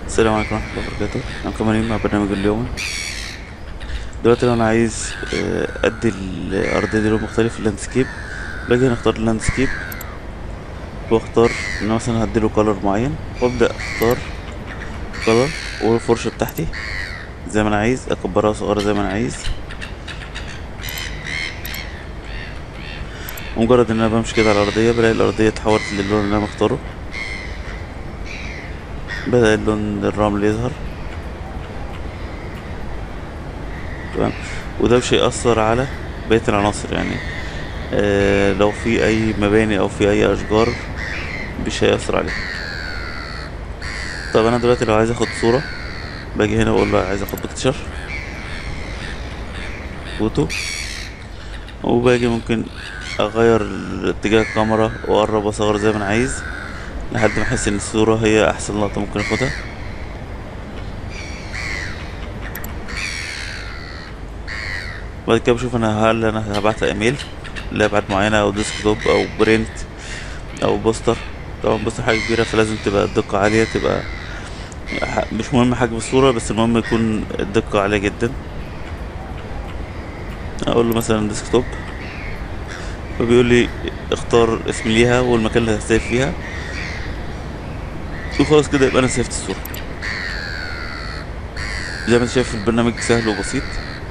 السلام عليكم ورحمة الله وبركاته احنا مكملين مع برنامج اليوم دلوقتي لو انا عايز آه، ادي الارضية دي لون مختلف اللاندسكيب باجي هنا اختار اللاندسكيب واختار ان أنا مثلا هديله كولر معين وابدأ اختار كولر والفرشة بتاعتي زي ما انا عايز اكبرها صغيرة زي ما انا عايز ومجرد ان انا بمشي كده على الارضية بلاقي الارضية اتحولت للون اللي انا مختاره بدأ اللون الرمل يظهر تمام وده مش هيأثر على بقية العناصر يعني آه لو في أي مباني أو في أي أشجار مش هيأثر عليها طب أنا دلوقتي لو عايز أخد صورة باجي هنا وأقول له عايز أخد بيكتشر فوتو وباجي ممكن أغير اتجاه الكاميرا وأقرب وأصغر زي ما أنا عايز لحد ما أحس إن الصورة هي أحسن لقطة ممكن أخدها بعد كده بشوف انا هل انا هبعت ايميل لابعاد معينة او ديسكتوب او برنت او بوستر طبعا بوستر حاجة كبيرة فلازم تبقى الدقة عالية تبقى ح- مش مهم حجم الصورة بس المهم يكون الدقة عالية جدا اقول له مثلا ديسكتوب فبيقول لي اختار اسم ليها والمكان اللي هسيف فيها وخلاص كده يبقى انا سيفت الصورة زي ما انت شايف البرنامج سهل وبسيط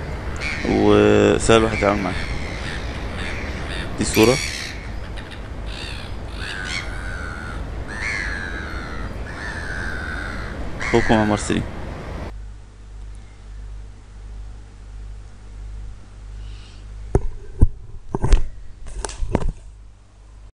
وسهل الواحد يتعامل معاه دي صورة اخوكم عمر سليم